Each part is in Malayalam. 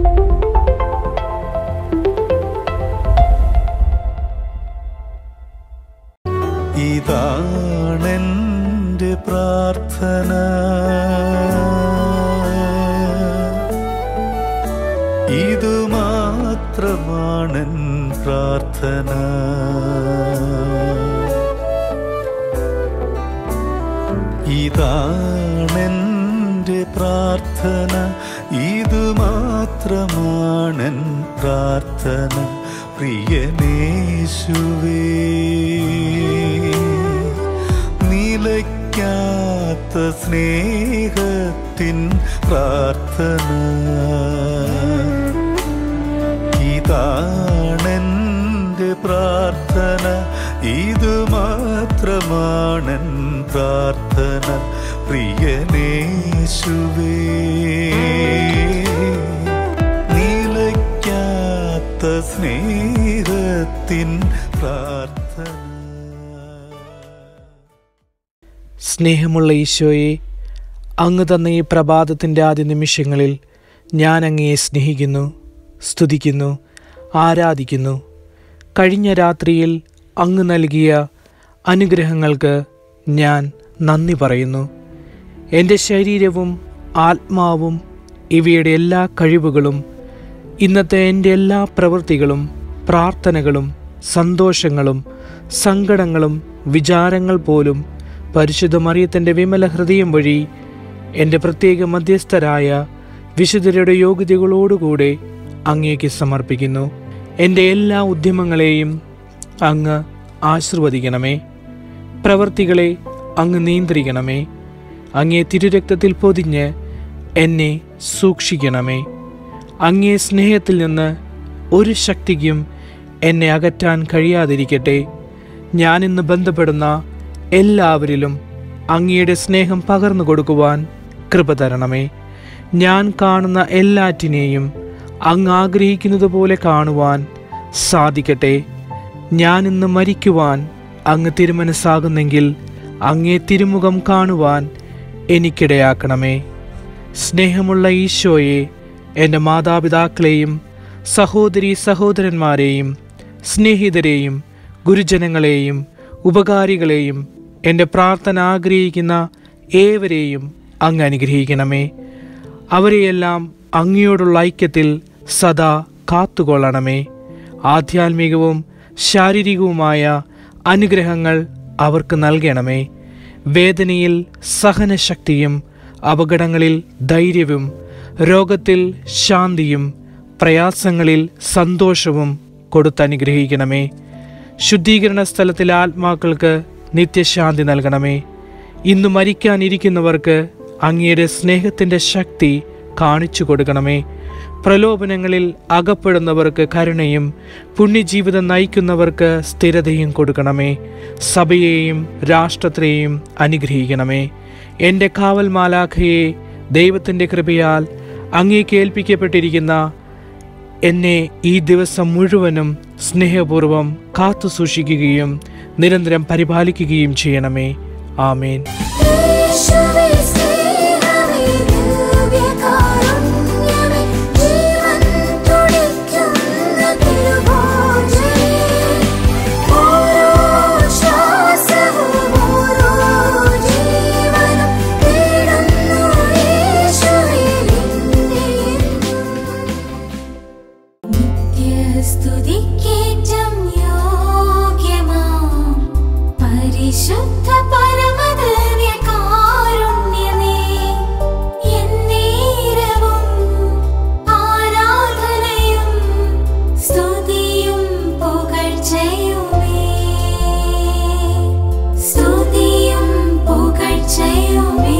ഇതാണെന്റെ പ്രാർത്ഥന ഇതു മാത്രമാണെൻ പ്രാർത്ഥന ഇതാണെന്റെ പ്രാർത്ഥന ഇതു മാത്രമാണെൻ പ്രാർത്ഥന പ്രിയനേശുവേ നിലയ്ക്കാത്ത സ്നേഹത്തിൻ പ്രാർത്ഥന ഇതാണെന്റെ പ്രാർത്ഥന ഇതു മാത്രമാണെൻ പ്രാർത്ഥന പ്രിയനേശുവേ നിലയ്ക്കാത്ത സ്നേഹത്തിൻ പ്രാർത്ഥന സ്നേഹമുള്ള ഈശോയെ അങ്ങ് തന്ന ഈ പ്രഭാതത്തിൻ്റെ ആദ്യ നിമിഷങ്ങളിൽ ഞാൻ അങ്ങയെ സ്നേഹിക്കുന്നു സ്തുതിക്കുന്നു ആരാധിക്കുന്നു കഴിഞ്ഞ രാത്രിയിൽ അങ്ങ് നൽകിയ അനുഗ്രഹങ്ങൾക്ക് ഞാൻ നന്ദി പറയുന്നു എൻ്റെ ശരീരവും ആത്മാവും ഇവയുടെ എല്ലാ കഴിവുകളും ഇന്നത്തെ എൻ്റെ എല്ലാ പ്രവൃത്തികളും പ്രാർത്ഥനകളും സന്തോഷങ്ങളും സങ്കടങ്ങളും വിചാരങ്ങൾ പോലും പരിശുദ്ധ മറിയത്തിൻ്റെ വിമല ഹൃദയം വഴി എൻ്റെ പ്രത്യേക മധ്യസ്ഥരായ വിശുദ്ധരുടെ യോഗ്യതകളോടുകൂടെ അങ്ങേക്ക് സമർപ്പിക്കുന്നു എൻ്റെ എല്ലാ ഉദ്യമങ്ങളെയും അങ്ങ് ആശീർവദിക്കണമേ പ്രവർത്തികളെ അങ്ങ് നിയന്ത്രിക്കണമേ അങ്ങേ തിരുരക്തത്തിൽ പൊതിഞ്ഞ് എന്നെ സൂക്ഷിക്കണമേ അങ്ങേ സ്നേഹത്തിൽ നിന്ന് ഒരു ശക്തിക്കും എന്നെ അകറ്റാൻ കഴിയാതിരിക്കട്ടെ ഞാനിന്ന് ബന്ധപ്പെടുന്ന എല്ലാവരിലും അങ്ങയുടെ സ്നേഹം പകർന്നു കൊടുക്കുവാൻ കൃപ തരണമേ ഞാൻ കാണുന്ന എല്ലാറ്റിനെയും അങ്ങ് ആഗ്രഹിക്കുന്നത് പോലെ കാണുവാൻ സാധിക്കട്ടെ ഞാൻ ഇന്ന് മരിക്കുവാൻ അങ്ങ് തിരുമനസ്സാകുന്നെങ്കിൽ അങ്ങേ തിരുമുഖം കാണുവാൻ എനിക്കിടയാക്കണമേ സ്നേഹമുള്ള ഈശോയെ എൻ്റെ മാതാപിതാക്കളെയും സഹോദരി സഹോദരന്മാരെയും സ്നേഹിതരെയും ഗുരുജനങ്ങളെയും ഉപകാരികളെയും എൻ്റെ പ്രാർത്ഥന ആഗ്രഹിക്കുന്ന ഏവരെയും അങ്ങ് അനുഗ്രഹിക്കണമേ അവരെയെല്ലാം അങ്ങയോടുള്ള ഐക്യത്തിൽ സദാ കാത്തുകൊള്ളണമേ ആധ്യാത്മികവും ശാരീരികവുമായ അനുഗ്രഹങ്ങൾ അവർക്ക് നൽകണമേ വേദനയിൽ സഹനശക്തിയും അപകടങ്ങളിൽ ധൈര്യവും രോഗത്തിൽ ശാന്തിയും പ്രയാസങ്ങളിൽ സന്തോഷവും കൊടുത്തനുഗ്രഹിക്കണമേ ശുദ്ധീകരണ സ്ഥലത്തിലെ ആത്മാക്കൾക്ക് നിത്യശാന്തി നൽകണമേ ഇന്ന് മരിക്കാനിരിക്കുന്നവർക്ക് അങ്ങയുടെ സ്നേഹത്തിൻ്റെ ശക്തി കാണിച്ചു കൊടുക്കണമേ പ്രലോഭനങ്ങളിൽ അകപ്പെടുന്നവർക്ക് കരുണയും പുണ്യജീവിതം നയിക്കുന്നവർക്ക് സ്ഥിരതയും കൊടുക്കണമേ സഭയെയും രാഷ്ട്രത്തെയും അനുഗ്രഹിക്കണമേ എൻ്റെ കാവൽ മാലാഖയെ ദൈവത്തിൻ്റെ കൃപയാൽ അങ്ങേക്ക് ഏൽപ്പിക്കപ്പെട്ടിരിക്കുന്ന എന്നെ ഈ ദിവസം മുഴുവനും സ്നേഹപൂർവം കാത്തു സൂക്ഷിക്കുകയും നിരന്തരം പരിപാലിക്കുകയും ചെയ്യണമേ ആമേൻ യേശുവേ സ്നേഹമേ ദിവ്യകാരുണ്യമേ ജീവൻ തുടിക്കുന്ന തിരുഭോജനേ ഓരോ ശ്വാസവും ഓരോ ജീവനും തേടുന്നു യേശുവേ നിന്നെ നിത്യസ്തുതിക്കേറ്റം യോഗ്യമാം പരിശുദ്ധ പരമദിവ്യകാരുണ്യമേ എന്നേരവും ആരാധനയും സ്തുതിയും പുകഴ്ചയുമേ സ്തുതിയും പുകഴ്ചയുമേ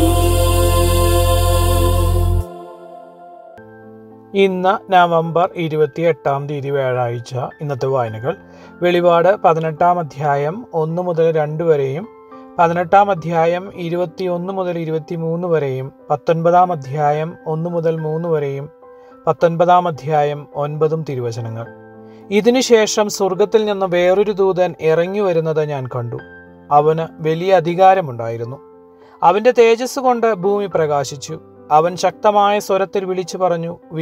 ഇന്ന് നവംബർ ഇരുപത്തി എട്ടാം തീയതി വ്യാഴാഴ്ച ഇന്നത്തെ വായനകൾ വെളിപാട് പതിനെട്ടാം അധ്യായം ഒന്ന് മുതൽ രണ്ട് വരെയും പതിനെട്ടാം അധ്യായം ഇരുപത്തി ഒന്ന് മുതൽ ഇരുപത്തി മൂന്ന് വരെയും പത്തൊൻപതാം അധ്യായം ഒന്ന് മുതൽ മൂന്ന് വരെയും പത്തൊൻപതാം അധ്യായം ഒൻപതും തിരുവചനങ്ങൾ ഇതിനുശേഷം സ്വർഗത്തിൽ നിന്ന് വേറൊരു ദൂതൻ ഇറങ്ങി വരുന്നത് ഞാൻ കണ്ടു അവന് വലിയ അധികാരമുണ്ടായിരുന്നു അവന്റെ തേജസ് കൊണ്ട് ഭൂമി പ്രകാശിച്ചു അവൻ ശക്തമായ സ്വരത്തിൽ വിളിച്ചു പറഞ്ഞു വീണു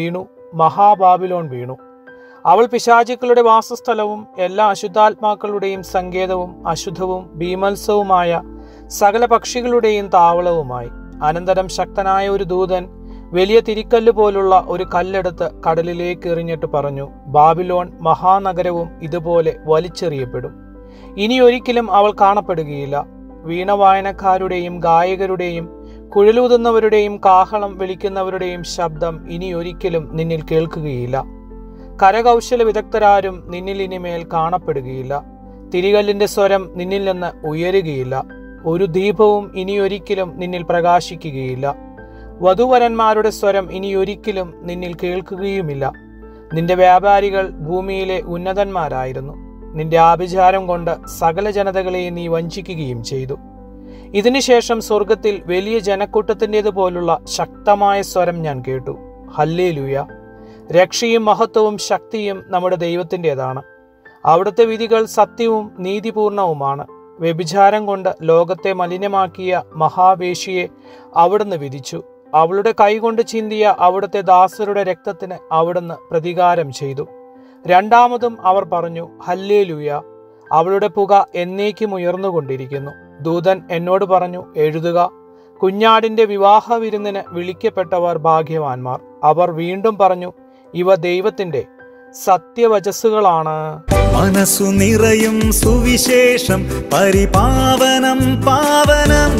മഹാബാബിലോൺ വീണു അവൾ പിശാചുക്കളുടെ വാസസ്ഥലവും എല്ലാ അശുദ്ധാത്മാക്കളുടെയും സങ്കേതവും അശുദ്ധവും ഭീമത്സവുമായ സകല പക്ഷികളുടെയും താവളവുമായി അനന്തരം ശക്തനായ ഒരു ദൂതൻ വലിയ തിരിക്കല്ല് പോലുള്ള ഒരു കല്ലെടുത്ത് കടലിലേക്ക് എറിഞ്ഞിട്ട് പറഞ്ഞു ബാബിലോൺ മഹാനഗരവും ഇതുപോലെ വലിച്ചെറിയപ്പെടും ഇനി ഒരിക്കലും അവൾ കാണപ്പെടുകയില്ല വീണവായനക്കാരുടെയും ഗായകരുടെയും കുഴലൂതുന്നവരുടെയും കാഹളം വിളിക്കുന്നവരുടെയും ശബ്ദം ഇനി ഒരിക്കലും നിന്നിൽ കേൾക്കുകയില്ല കരകൗശല വിദഗ്ധരാരും നിന്നിൽ ഇനിമേൽ കാണപ്പെടുകയില്ല തിരികല്ലിന്റെ സ്വരം നിന്നിൽ നിന്ന് ഉയരുകയില്ല ഒരു ദീപവും ഇനിയൊരിക്കലും നിന്നിൽ പ്രകാശിക്കുകയില്ല വധുവരന്മാരുടെ സ്വരം ഇനിയൊരിക്കലും നിന്നിൽ കേൾക്കുകയുമില്ല നിന്റെ വ്യാപാരികൾ ഭൂമിയിലെ ഉന്നതന്മാരായിരുന്നു നിന്റെ ആഭിചാരം കൊണ്ട് സകല ജനതകളെയും നീ വഞ്ചിക്കുകയും ചെയ്തു ഇതിനുശേഷം സ്വർഗത്തിൽ വലിയ ജനക്കൂട്ടത്തിൻ്റെതുപോലുള്ള ശക്തമായ സ്വരം ഞാൻ കേട്ടു ഹല്ലേലൂയ രക്ഷയും മഹത്വവും ശക്തിയും നമ്മുടെ ദൈവത്തിൻ്റെതാണ് അവിടുത്തെ വിധികൾ സത്യവും നീതിപൂർണവുമാണ് വ്യഭിചാരം കൊണ്ട് ലോകത്തെ മലിനമാക്കിയ മഹാവേശിയെ അവിടുന്ന് വിധിച്ചു അവളുടെ കൈകൊണ്ട് ചിന്തിയ അവിടുത്തെ ദാസരുടെ രക്തത്തിന് അവിടുന്ന് പ്രതികാരം ചെയ്തു രണ്ടാമതും അവർ പറഞ്ഞു ഹല്ലേലൂയ അവളുടെ പുക എന്നേക്കും ഉയർന്നുകൊണ്ടിരിക്കുന്നു ദൂതൻ എന്നോട് പറഞ്ഞു എഴുതുക കുഞ്ഞാടിന്റെ വിവാഹ വിരുന്നിന് വിളിക്കപ്പെട്ടവർ ഭാഗ്യവാന്മാർ അവർ വീണ്ടും പറഞ്ഞു ഇവ ദൈവത്തിന്റെ സത്യവചസ്സുകളാണ് മനസ്സു നിറയും സുവിശേഷം പരിപാവനം പാവനം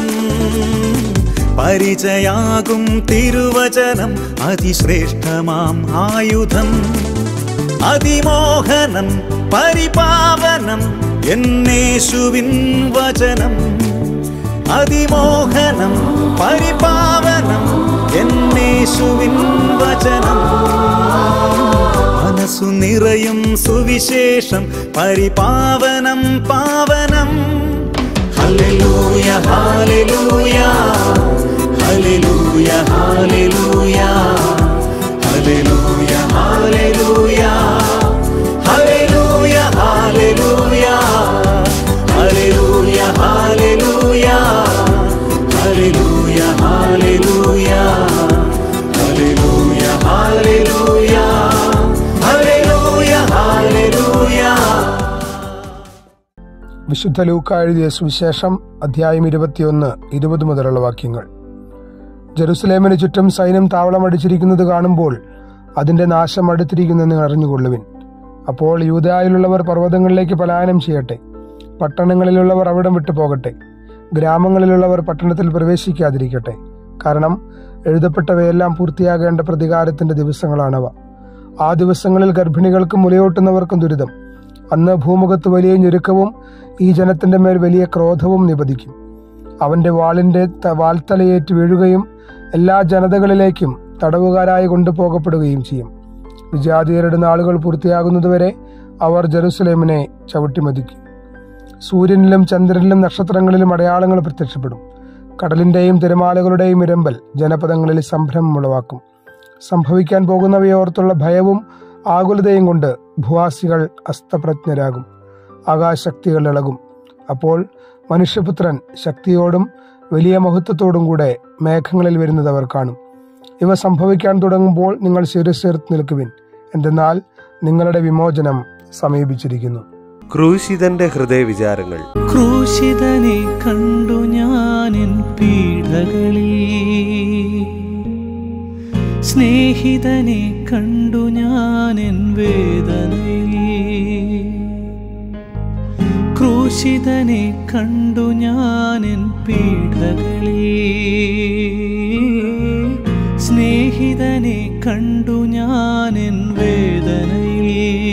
പരിചയാകും തിരുവചനം അതിശ്രേഷ്ഠമാം ആയുധം അതിമോഹനം പരിപാവനം എന്നേശുവിൻ വചനം അതിമോഹനം പരിപാവനം എന്നേശുവിൻ വചനം മനസ്സു നിറയും സുവിശേഷം പരിപാവനം പാവനം hallelujah hallelujah hallelujah hallelujah hallelujah hallelujah hallelujah hallelujah hallelujah hallelujah hallelujah hallelujah hallelujah hallelujah hallelujah hallelujah വിശുദ്ധ ലൂക്ക എഴുതിയ സുവിശേഷം അധ്യായം ഇരുപത്തിയൊന്ന് ഇരുപത് മുതലുള്ള വാക്യങ്ങൾ ജെറുസലേമിന് ചുറ്റും സൈന്യം താവളമടിച്ചിരിക്കുന്നത് കാണുമ്പോൾ അതിന്റെ നാശം അടുത്തിരിക്കുന്നെന്ന് അറിഞ്ഞുകൊള്ളുവിൻ അപ്പോൾ യൂതായിലുള്ളവർ പർവ്വതങ്ങളിലേക്ക് പലായനം ചെയ്യട്ടെ പട്ടണങ്ങളിലുള്ളവർ അവിടം വിട്ടു പോകട്ടെ ഗ്രാമങ്ങളിലുള്ളവർ പട്ടണത്തിൽ പ്രവേശിക്കാതിരിക്കട്ടെ കാരണം എഴുതപ്പെട്ടവയെല്ലാം പൂർത്തിയാകേണ്ട പ്രതികാരത്തിന്റെ ദിവസങ്ങളാണവ ആ ദിവസങ്ങളിൽ ഗർഭിണികൾക്കും മുലയൂട്ടുന്നവർക്കും ദുരിതം അന്ന് ഭൂമുഖത്ത് വലിയ ഞെരുക്കവും ഈ ജനത്തിന്റെ മേൽ വലിയ ക്രോധവും നിപതിക്കും അവന്റെ വാളിന്റെ ത- വാൽത്തലയേറ്റ് വീഴുകയും എല്ലാ ജനതകളിലേക്കും തടവുകാരായി കൊണ്ടുപോകപ്പെടുകയും ചെയ്യും വിജാതീയരുടെ നാളുകൾ പൂർത്തിയാകുന്നതുവരെ അവർ ജെറുസലേമിനെ ചവിട്ടിമതിക്കും സൂര്യനിലും ചന്ദ്രനിലും നക്ഷത്രങ്ങളിലും അടയാളങ്ങൾ പ്രത്യക്ഷപ്പെടും കടലിന്റെയും തിരമാലകളുടെയും ഇരമ്പൽ ജനപദങ്ങളിൽ സംഭ്രമം ഉളവാക്കും സംഭവിക്കാൻ പോകുന്നവയോർത്തുള്ള ഭയവും ആകുലതയും കൊണ്ട് ഭൂവാസികൾ അസ്തപ്രജ്ഞരാകും ആകാശക്തികൾ ഇളകും അപ്പോൾ മനുഷ്യപുത്രൻ ശക്തിയോടും വലിയ മഹത്വത്തോടും കൂടെ മേഘങ്ങളിൽ വരുന്നത് അവർ കാണും ഇവ സംഭവിക്കാൻ തുടങ്ങുമ്പോൾ നിങ്ങൾ ശിരസേർത്ത് നിൽക്കുവിൻ എന്തെന്നാൽ നിങ്ങളുടെ വിമോചനം സമീപിച്ചിരിക്കുന്നു ക്രൂശിതന്റെ ഹൃദയവിചാരങ്ങൾ ക്രൂശിതനെ കണ്ടു ഞാനെൻ പീഡകളിൽ സ്നേഹിതനെ കണ്ടു ഞാനെൻ വേദനയിൽ ക്രൂശിതനെ കണ്ടു ഞാനെൻ പീഡകളിൽ സ്നേഹിതനെ കണ്ടു ഞാനെൻ വേദനയിൽ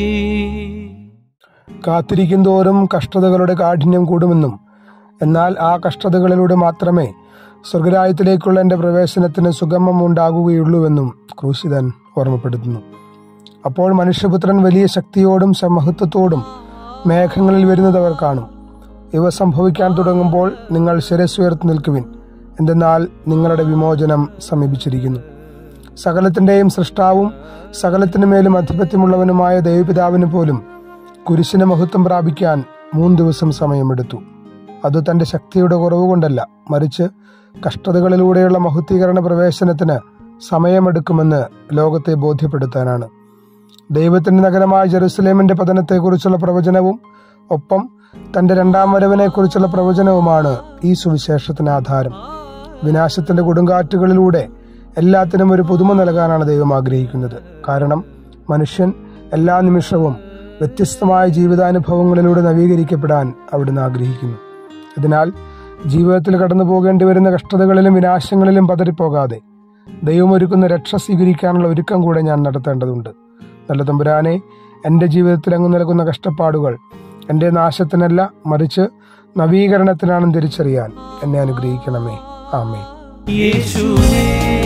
കാത്തിരിക്കും തോറും കഷ്ടതകളുടെ കാഠിന്യം കൂടുമെന്നും എന്നാൽ ആ കഷ്ടതകളിലൂടെ മാത്രമേ സ്വർഗരാജ്യത്തിലേക്കുള്ള എൻ്റെ പ്രവേശനത്തിന് സുഗമം ഉണ്ടാകുകയുള്ളൂവെന്നും ക്രൂശിതൻ ഓർമ്മപ്പെടുത്തുന്നു അപ്പോൾ മനുഷ്യപുത്രൻ വലിയ ശക്തിയോടും സമഹത്വത്തോടും മേഘങ്ങളിൽ വരുന്നത് അവർ കാണും ഇവ സംഭവിക്കാൻ തുടങ്ങുമ്പോൾ നിങ്ങൾ ശിരസ്സുയർത്തി നിൽക്കുവിൻ എന്തെന്നാൽ നിങ്ങളുടെ വിമോചനം സമീപിച്ചിരിക്കുന്നു സകലത്തിൻ്റെയും സൃഷ്ടാവും സകലത്തിനു മേലും അധിപത്യമുള്ളവനുമായ ദൈവപിതാവിന് പോലും കുരിശിന് മഹത്വം പ്രാപിക്കാൻ മൂന്ന് ദിവസം സമയമെടുത്തു അത് തന്റെ ശക്തിയുടെ കുറവ് കൊണ്ടല്ല മറിച്ച് കഷ്ടതകളിലൂടെയുള്ള മഹത്വീകരണ പ്രവേശനത്തിന് സമയമെടുക്കുമെന്ന് ലോകത്തെ ബോധ്യപ്പെടുത്താനാണ് ദൈവത്തിന്റെ നഗരമായ ജെറുസലേമിന്റെ പതനത്തെക്കുറിച്ചുള്ള പ്രവചനവും ഒപ്പം തന്റെ രണ്ടാം വരവിനെക്കുറിച്ചുള്ള പ്രവചനവുമാണ് ഈ സുവിശേഷത്തിന് ആധാരം വിനാശത്തിന്റെ കൊടുങ്കാറ്റുകളിലൂടെ എല്ലാത്തിനും ഒരു പുതുമ നൽകാനാണ് ദൈവം ആഗ്രഹിക്കുന്നത് കാരണം മനുഷ്യൻ എല്ലാ നിമിഷവും വ്യത്യസ്തമായ ജീവിതാനുഭവങ്ങളിലൂടെ നവീകരിക്കപ്പെടാൻ അവിടുന്ന് ആഗ്രഹിക്കുന്നു അതിനാൽ ജീവിതത്തിൽ കടന്നു പോകേണ്ടി വരുന്ന കഷ്ടതകളിലും വിനാശങ്ങളിലും പതറിപ്പോകാതെ ദൈവമൊരുക്കുന്ന രക്ഷ സ്വീകരിക്കാനുള്ള ഒരുക്കം കൂടെ ഞാൻ നടത്തേണ്ടതുണ്ട് നല്ല തമ്പുരാനെ എൻ്റെ ജീവിതത്തിൽ അങ്ങ് നൽകുന്ന കഷ്ടപ്പാടുകൾ എൻ്റെ നാശത്തിനല്ല മറിച്ച് നവീകരണത്തിനാണെന്ന് തിരിച്ചറിയാൻ എന്നെ അനുഗ്രഹിക്കണമേ ആമേ യേശുവേ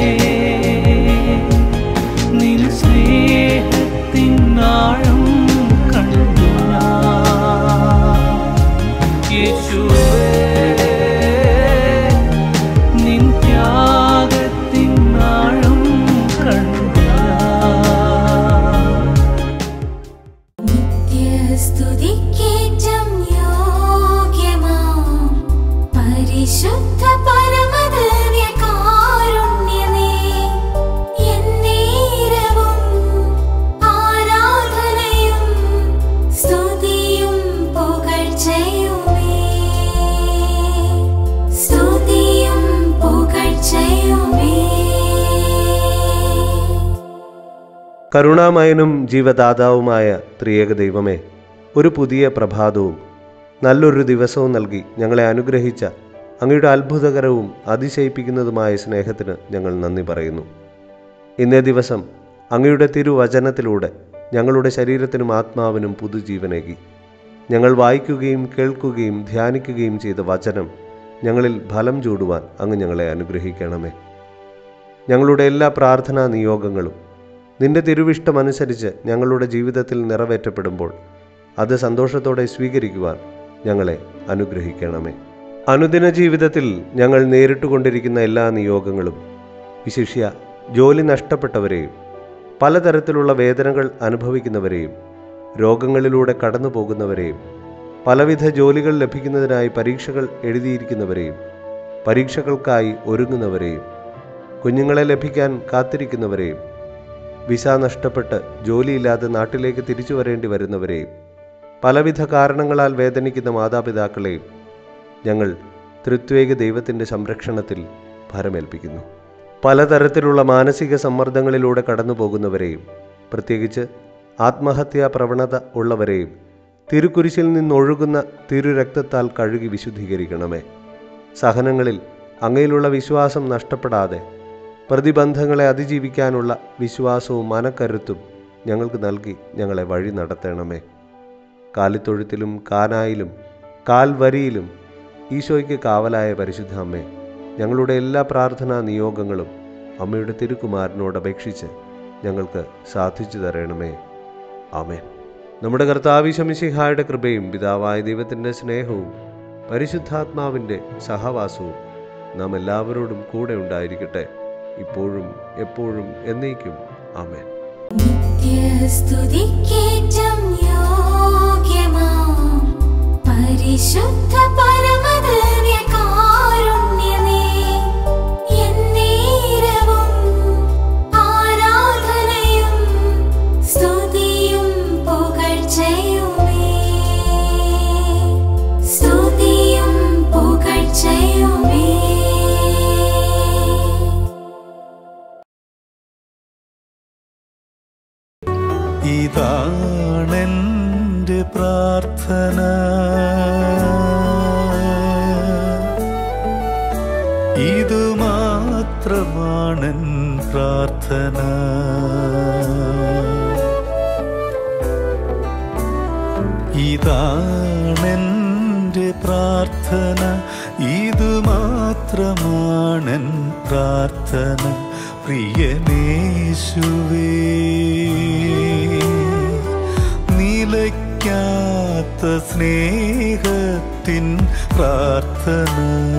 നിൻ സ്നേഹത്തിൻ ആഴം കണ്ടു ഞാൻ. യേശുവേ നിൻ ത്യാഗത്തിൻ ആഴം കണ്ടു ഞാൻ. നിത്യസ്തുതിക്കേറ്റം യോഗ്യമാം പരിശുദ്ധ പരമദിവ്യകാരുണ്യമേ, എന്നേരവും ആരാധനയും സ്തുതിയും പുകഴ്ചയുമേ. സ്തുതിയും പുകഴ്ചയുമേ കരുണാമയനും ജീവദാതാവുമായ ത്രിയേക ദൈവമേ ഒരു പുതിയ പ്രഭാതവും നല്ലൊരു ദിവസവും നൽകി ഞങ്ങളെ അനുഗ്രഹിച്ച അങ്ങയുടെ അത്ഭുതകരവും അതിശയിപ്പിക്കുന്നതുമായ സ്നേഹത്തിന് ഞങ്ങൾ നന്ദി പറയുന്നു ഇന്നേ ദിവസം അങ്ങയുടെ തിരുവചനത്തിലൂടെ ഞങ്ങളുടെ ശരീരത്തിനും ആത്മാവിനും പുതുജീവനേകി ഞങ്ങൾ വായിക്കുകയും കേൾക്കുകയും ധ്യാനിക്കുകയും ചെയ്ത വചനം ഞങ്ങളിൽ ഫലം ചൂടുവാൻ അങ്ങ് ഞങ്ങളെ അനുഗ്രഹിക്കണമേ ഞങ്ങളുടെ എല്ലാ പ്രാർത്ഥനാ നിയോഗങ്ങളും നിന്റെ തിരുവിഷ്ടമനുസരിച്ച് ഞങ്ങളുടെ ജീവിതത്തിൽ നിറവേറ്റപ്പെടുമ്പോൾ അത് സന്തോഷത്തോടെ സ്വീകരിക്കുവാൻ ഞങ്ങളെ അനുഗ്രഹിക്കണമേ അനുദിന ജീവിതത്തിൽ ഞങ്ങൾ നേരിട്ടുകൊണ്ടിരിക്കുന്ന എല്ലാ നിയോഗങ്ങളും വിശിഷ്യ ജോലി നഷ്ടപ്പെട്ടവരെയും പലതരത്തിലുള്ള വേദനകൾ അനുഭവിക്കുന്നവരെയും രോഗങ്ങളിലൂടെ കടന്നു പോകുന്നവരെയും പലവിധ ജോലികൾ ലഭിക്കുന്നതിനായി പരീക്ഷകൾ എഴുതിയിരിക്കുന്നവരെയും പരീക്ഷകൾക്കായി ഒരുങ്ങുന്നവരെയും കുഞ്ഞുങ്ങളെ ലഭിക്കാൻ കാത്തിരിക്കുന്നവരെയും വിസ നഷ്ടപ്പെട്ട് ജോലിയില്ലാതെ നാട്ടിലേക്ക് തിരിച്ചു വരേണ്ടി വരുന്നവരെയും പലവിധ കാരണങ്ങളാൽ വേദനിക്കുന്ന മാതാപിതാക്കളെയും ഞങ്ങൾ തൃത്വേക ദൈവത്തിൻ്റെ സംരക്ഷണത്തിൽ ഭരമേൽപ്പിക്കുന്നു പലതരത്തിലുള്ള മാനസിക സമ്മർദ്ദങ്ങളിലൂടെ കടന്നു പോകുന്നവരെയും പ്രത്യേകിച്ച് ആത്മഹത്യാ പ്രവണത ഉള്ളവരെയും തിരുക്കുരിശിൽ നിന്നൊഴുകുന്ന തിരുരക്തത്താൽ കഴുകി വിശുദ്ധീകരിക്കണമേ സഹനങ്ങളിൽ അങ്ങയിലുള്ള വിശ്വാസം നഷ്ടപ്പെടാതെ പ്രതിബന്ധങ്ങളെ അതിജീവിക്കാനുള്ള വിശ്വാസവും മനക്കരുത്തും ഞങ്ങൾക്ക് നൽകി ഞങ്ങളെ വഴി നടത്തണമേ കാലിത്തൊഴുത്തിലും കാനായിലും കാൽവരിയിലും ഈശോയ്ക്ക് കാവലായ പരിശുദ്ധ അമ്മേ ഞങ്ങളുടെ എല്ലാ പ്രാർത്ഥനാ നിയോഗങ്ങളും അമ്മയുടെ തിരുക്കുമാരനോട് അപേക്ഷിച്ച് ഞങ്ങൾക്ക് സാധിച്ചു തരണമേ ആമേൻ നമ്മുടെ കർത്താവിശമിശിഹായുടെ കൃപയും പിതാവായ ദൈവത്തിൻ്റെ സ്നേഹവും പരിശുദ്ധാത്മാവിൻ്റെ സഹവാസവും നാം എല്ലാവരോടും കൂടെ ഉണ്ടായിരിക്കട്ടെ ഇപ്പോഴും എപ്പോഴും എന്നേക്കും ആമേൻ നിത്യസ്തുതിക്കേറ്റം യോഗ്യമാം പരിശുദ്ധ പരമദിവ്യകാരുണ്യമേ, എന്നേരവും ആരാധനയും സ്തുതിയും പുകഴ്ചയുമേ. സ്തുതിയും പുകഴ്ചയുമേ ഇതാണെൻ്റെ പ്രാർത്ഥന ഇതു മാത്രമാണെൻ പ്രാർത്ഥന ഇതാണെൻ്റെ പ്രാർത്ഥന ഇതു മാത്രമാണെൻ പ്രാർത്ഥന പ്രിയനേശുവേ നിലയ്ക്കാത്ത സ്നേഹത്തിൻ പ്രാർത്ഥന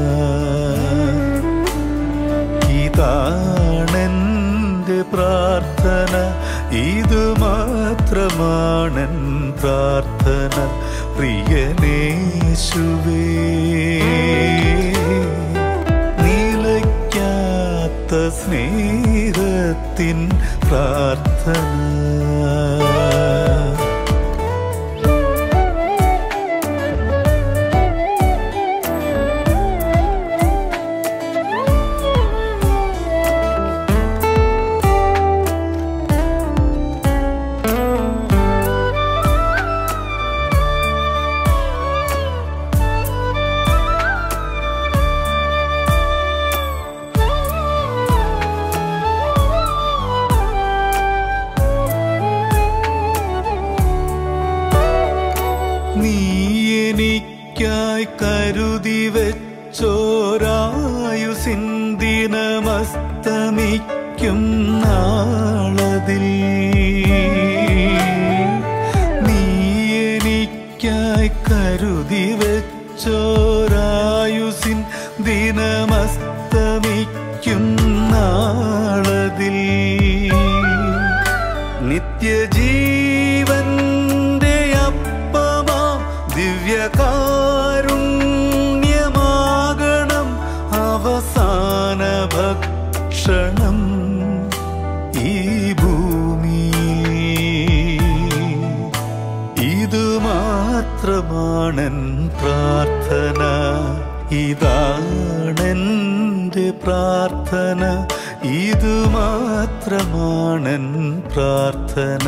ഇതാണെൻ്റെ പ്രാർത്ഥന ഇത് മാത്രമാണെൻ പ്രാർത്ഥന പ്രിയനേശുവേ നിലയ്ക്കാത്ത സ്നേഹ സ്നേഹത്തിൻ പ്രാർത്ഥന നീ എനിക്കായി കരുതി വെച്ചോരായുസിൻ ദിനമസ്തമിക്കും നാളതിൽ നീ എനിക്കായി കരുതി വെച്ചോരായുസിൻ ദിനമസ്തമിക്കും നാളതിൽ നിത്യജീവന്റെ അപ്പമാം ദിവ്യകാരുണ്യമാകണം അവസാന ഭക്ഷണം ഈ ഭൂമി ഇത് മാത്രമാണൻ പ്രാർത്ഥന ഇതാണെൻ്റെ പ്രാർത്ഥന ഇത് മാത്രമാണൻ പ്രാർത്ഥന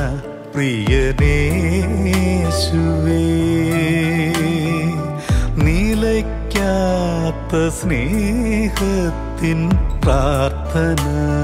പ്രിയനേശുവേ നിലയ്ക്കാത്ത സ്നേഹത്തിൻ പ്രാർത്ഥന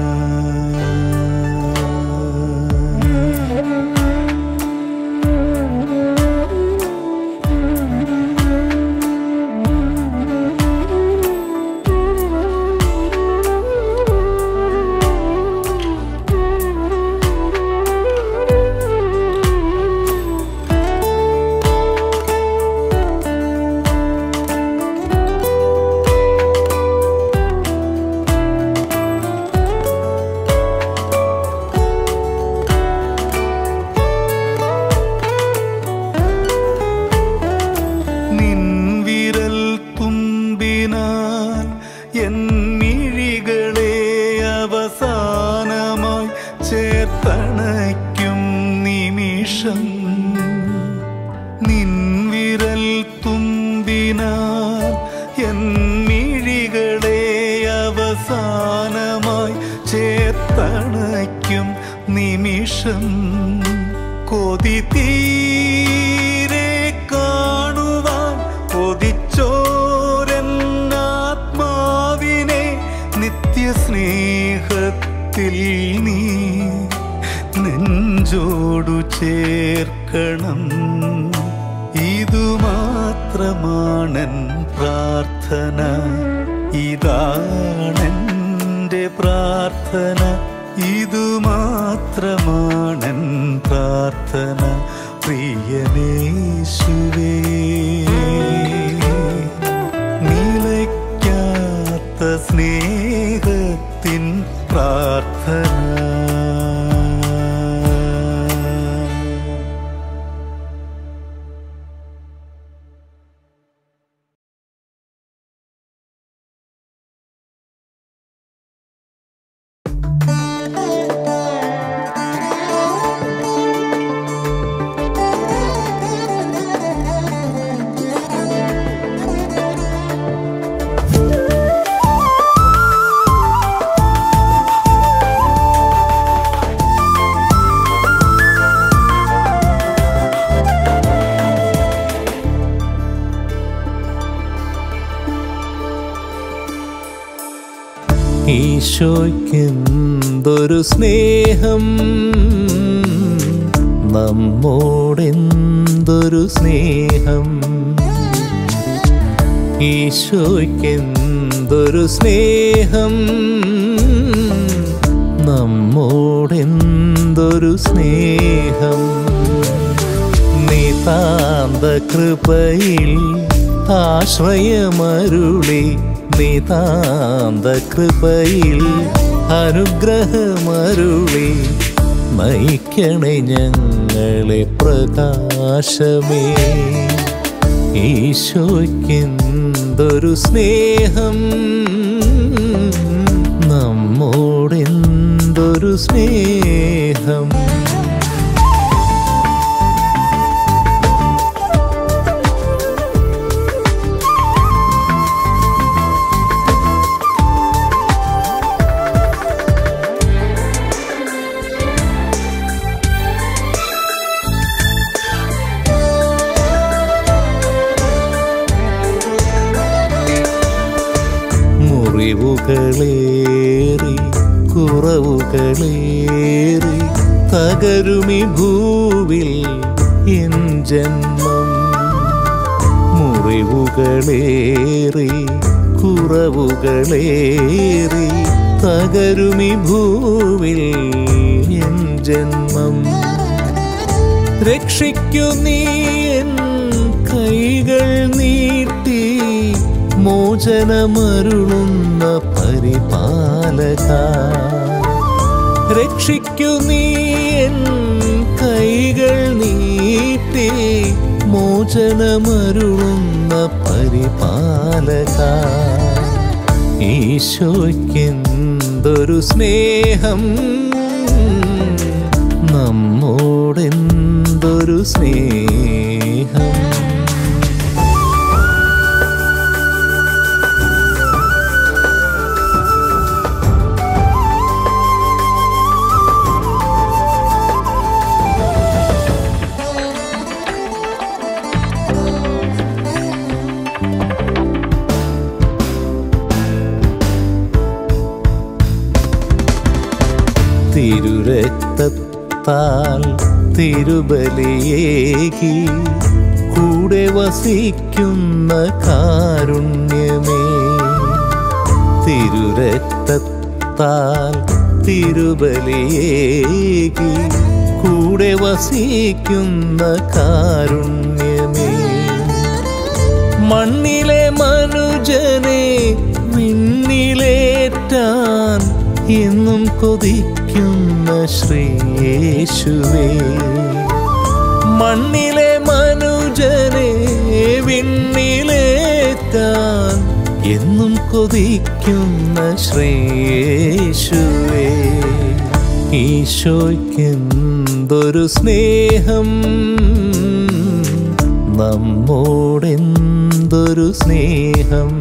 നിൻവിരൽ തുമ്പിനാൽ എന്നിഴികളെ അവസാനമായി ചേർത്തണയ്ക്കും നിമിഷം നിൻവിരൽ തുമ്പിനാൽ എന്നിഴികളെ അവസാനമായി ചേർത്തണയ്ക്കും നിമിഷം കൊതി തീരെ കാണുവാൻ കൊതിച്ചോരെന്നാത്മാവിനെ നിത്യസ്നേഹത്തിൽ നീ നെഞ്ചോടു ചേർക്കണം ഇതു മാത്രമാണൻ പ്രാർത്ഥന ഇതാണെൻ്റെ പ്രാർത്ഥന ഇതു മാത്രമാണൻ പ്രാർത്ഥന പ്രിയനേശുവേ നിലയ്ക്കാത്ത സ്നേഹത്തിൻ പ്രാർത്ഥന ഈശോയ്ക്കെന്തൊരു സ്നേഹം നമ്മോടെന്തൊരു സ്നേഹം ഈശോയ്ക്കെന്തൊരു സ്നേഹം നമ്മോടെന്തൊരു സ്നേഹം നിതാന്ത കൃപയിൽ ആശ്രയമരുളി നിതാന്ത കൃപയിൽ അനുഗ്രഹമരുളി നയിക്കണേ ഞങ്ങളെ പ്രകാശമേ ഈശോയ്ക്കെന്തൊരു സ്നേഹം നമ്മോടെന്തൊരു എന്തൊരു സ്നേഹം മുറിവുകളേറി കുറവുകളേറി തകരുമി ഭൂവിൽ എൻ ജന്മം മുറിവുകളേറി കുറവുകളേറി തകരുമി ഭൂവിൽ എൻ ജന്മം രക്ഷിക്കു നീ എൻ കൈകൾ നീട്ടി മോചനമരുളുന്ന പരിപാലക രക്ഷിക്കു നീ എൻ കൈകൾ നീട്ടി മോചനമരുളുന്ന പരിപാലക ഈശോയ്ക്കെന്തൊരു സ്നേഹം നമ്മോടെന്തൊരു സ്നേഹം തിരുരക്തത്താൽ തിരുബലിയേകി കൂടെ വസിക്കുന്ന കാരുണ്യമേ തിരുരക്തത്താൽ തിരുബലിയേകി കൂടെ വസിക്കുന്ന കാരുണ്യമേ മണ്ണിലെ മനുജനെ വിണ്ണിലേറ്റാൻ എന്നും കൊതിക്കുന്ന ശ്രീയേശുവേ മണ്ണിലെ മനുജനെ വിണ്ണിലേറ്റാൻ എന്നും കൊതിക്കുന്ന ശ്രേയേശുവേ ഈശോയ്ക്കെന്തൊരു സ്നേഹം നമ്മോടെന്തൊരു സ്നേഹം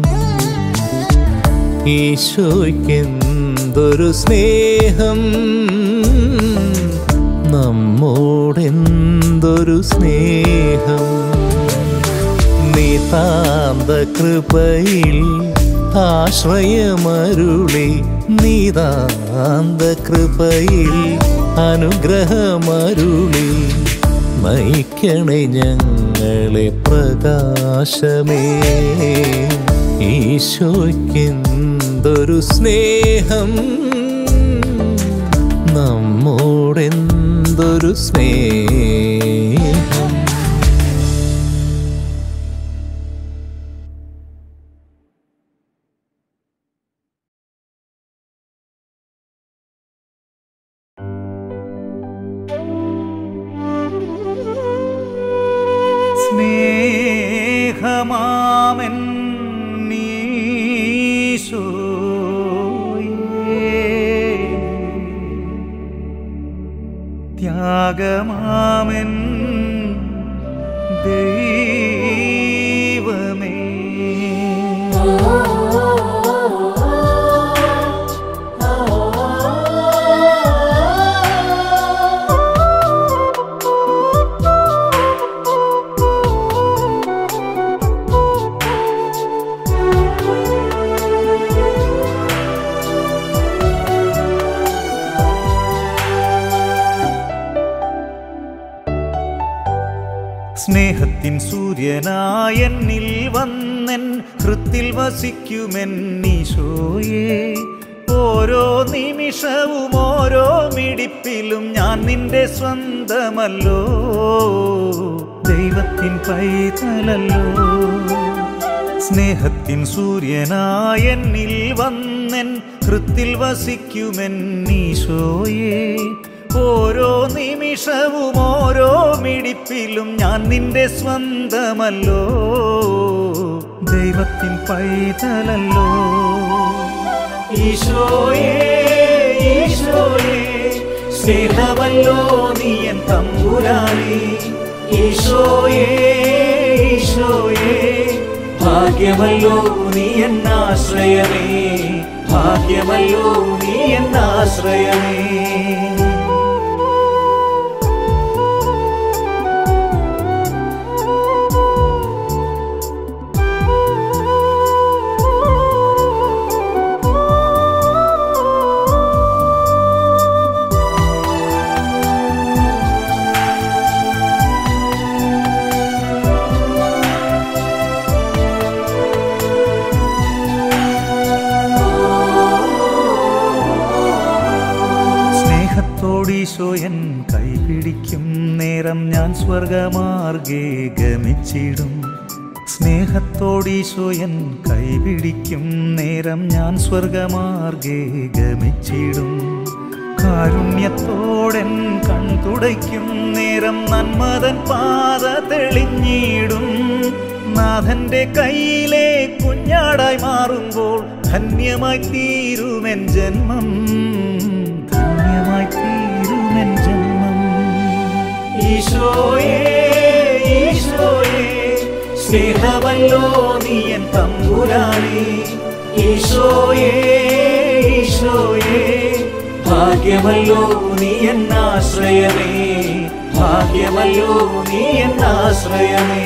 ഈശോയ്ക്കെന്തൊരു സ്നേഹം നമ്മോടെന്തൊരു സ്നേഹം നിതാന്ത കൃപയിൽ ആശ്രയമരുളി നിതാന്ത കൃപയിൽ അനുഗ്രഹമരുളി നയിക്കണേ ഞങ്ങളെ പ്രകാശമേ ഈശോയ്ക്കെന്തൊരു സ്നേഹം നമ്മോടെന്തൊരു സ്നേഹം സ്നേഹമാമൻ ത്യാഗമാമൻ ദൈവമേ സ്നേഹത്തിൻ സൂര്യനായെന്നിൽ വന്നെൻ ഹൃത്തിൽ വസിക്കുമെന്നീശോയേ ഓരോ നിമിഷവും ഓരോ മിടിപ്പിലും ഞാൻ നിന്റെ സ്വന്തമല്ലോ ദൈവത്തിൻ പൈതലല്ലോ സ്നേഹത്തിൻ സൂര്യനായെന്നിൽ വന്നെൻ ഹൃത്തിൽ വസിക്കുമെന്നീശോയേ ഓരോ നിമിഷവും ഓരോ മിടിപ്പിലും ഞാൻ നിന്റെ സ്വന്തമല്ലോ ദൈവത്തിൻ പൈതലല്ലോ ഈശോയേ ഈശോ ഈശോയേ സ്നേഹമല്ലോ നീ എൻ തമ്പുരാനേ ഈശോയേ ഈശോയേ ഭാഗ്യമല്ലോ നീ എന്നാശ്രയമേ ഭാഗ്യമല്ലോ നീ എന്നാശ്രയമേ സ്നേഹത്തോടീശോയൻ കൈപിടിക്കും നേരം ഞാൻ സ്വർഗമാർഗേ ഗമിച്ചിടും സ്നേഹത്തോടീശോയൻ കൈപിടിക്കും നേരം ഞാൻ സ്വർഗമാർഗേ ഗമിച്ചിടും കാരുണ്യത്തോടൻ കൺതുടയ്ക്കും നേരം നന്മതൻ പാത തെളിഞ്ഞിടും നാഥന്റെ കയ്യിലെ കുഞ്ഞാടായി മാറുമ്പോൾ ധന്യമായി തീരുമെൻ ജന്മം ധന്യമായി തീരുമെൻ ജന്മം ഈശോയേ ഈശോയേ സ്നേഹമല്ലോ നീ എൻ തമ്പുരാനേ ഈശോയേ ഈശോയേ ഭാഗ്യമല്ലോ നീ എന്നാശ്രയമേ ഭാഗ്യമല്ലോ നീ എന്നാശ്രയമേ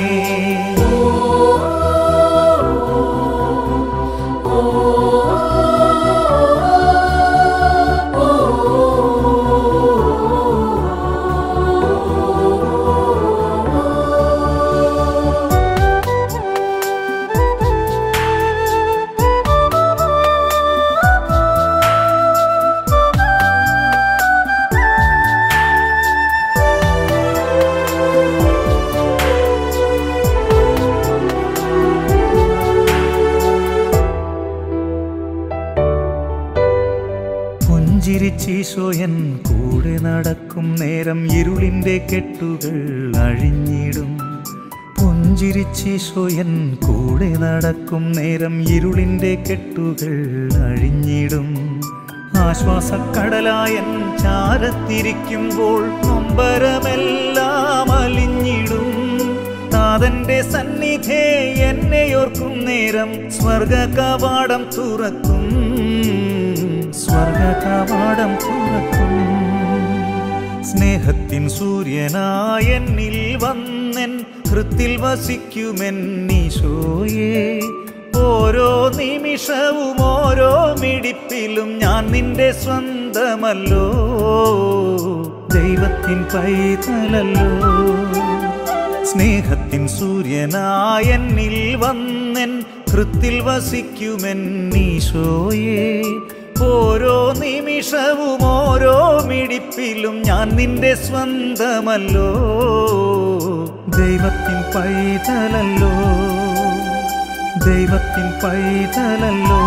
പുഞ്ചിരിച്ചീശോയൻ കൂടെ നടക്കും നേരം ഇരുളിൻ്റെ കെട്ടുകൾ അഴിഞ്ഞിടും പുഞ്ചിരിച്ചീശോയൻ കൂടെ നടക്കും നേരം ഇരുളിൻ്റെ കെട്ടുകൾ അഴിഞ്ഞിടും ആശ്വാസക്കടലായൻ ചാരത്തിരിക്കുമ്പോൾ നൊമ്പരമെല്ലാം അലിഞ്ഞിടും താതന്റെ സന്നിധേ എന്നെ ഓർക്കും നേരം സ്വർഗ കവാടം തുറക്കും സ്വർഗ കവാടം തുറക്കും സ്നേഹത്തിൻ സൂര്യനായ എന്നിൽ വന്നെൻ ഹൃത്തിൽ വസിക്കുമെൻ ഈശോയേ ഓരോ നിമിഷവും ഓരോ മിടിപ്പിലും ഞാൻ നിന്റെ സ്വന്തമല്ലോ ദൈവത്തിൻ പൈതലല്ലോ സ്നേഹത്തിൻ സൂര്യനായ എന്നിൽ വന്നെൻ ഹൃത്തിൽ വസിക്കുമെൻ ഈശോയേ ഓരോ നിമിഷവും ഓരോ മിടിപ്പിലും ഞാൻ നിന്റെ സ്വന്തമല്ലോ ദൈവത്തിൻ പൈതലല്ലോ ദൈവത്തിൻ പൈതലല്ലോ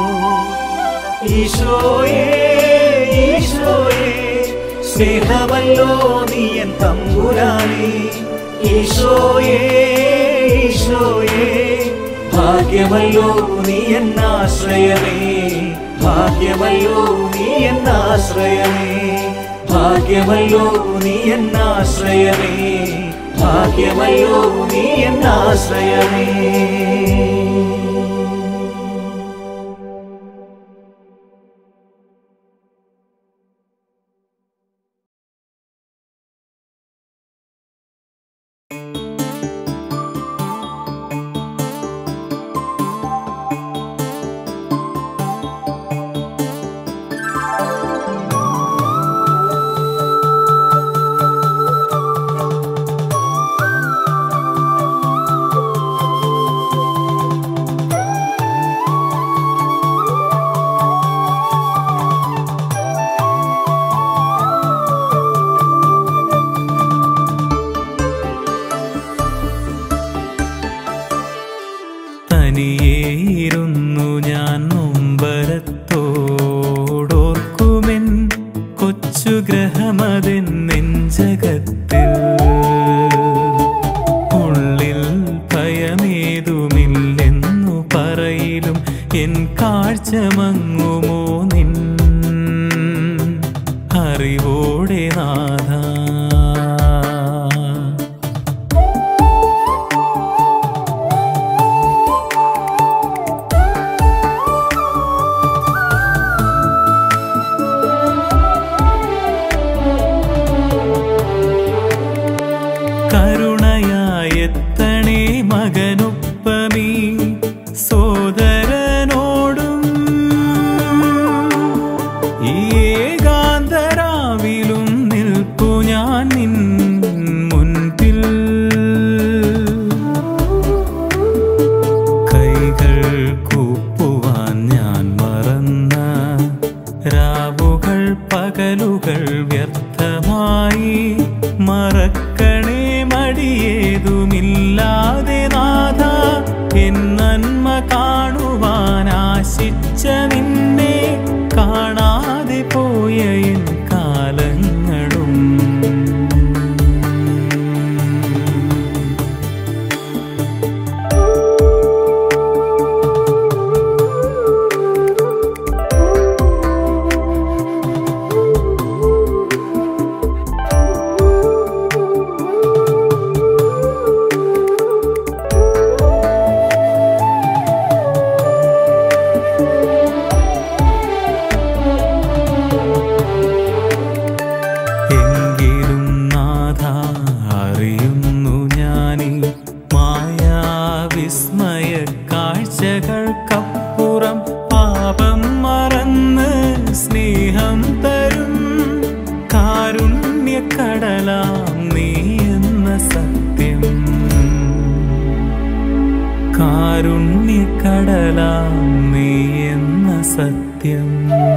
ഈശോയേ ഈശോയേ സ്നേഹമല്ലോ നീ എൻ തമ്പുരാനേ ഈശോയേ ഈശോയേ ഭാഗ്യമല്ലോ നീ എന്നാശ്രയമേ ഭാഗ്യമല്ലോ നീ എന്നാശ്രയമേ ഭാഗ്യമല്ലോ നീ എന്നാശ്രയമേ ഭാഗ്യമല്ലോ നീ എന്നാശ്രയമേ തനിയേയിരുന്നു ഞാൻ നൊമ്പരത്തോടോർക്കുമെൻ കൊച്ചു ഗ്രഹമതെൻ നെഞ്ചകത്തിൽ ഉള്ളിൽ ഭയമേതുമില്ലെന്നു പറയിലും എൻ കാഴ്ച മങ്ങുമോ നിൻ മറക്കണേ മടിയേതുമില്ലാതെ നാഥ എൻ നന്മ കാണുവാൻ ആശിച്ച നിന്നെ കാണാതെ പോയ എൻ കാലങ്ങളും എങ്കിലും നാഥ അറിയുന്നു ഞാനീ മായാവിസ്മയ കാഴ്ചകൾക്കപ്പുറം പാപം മറന്ന് സ്നേഹം തരും കാരുണ്യക്കടലാം നീ എന്ന സത്യം കാരുണ്യക്കടലാം നീ എന്ന സത്യം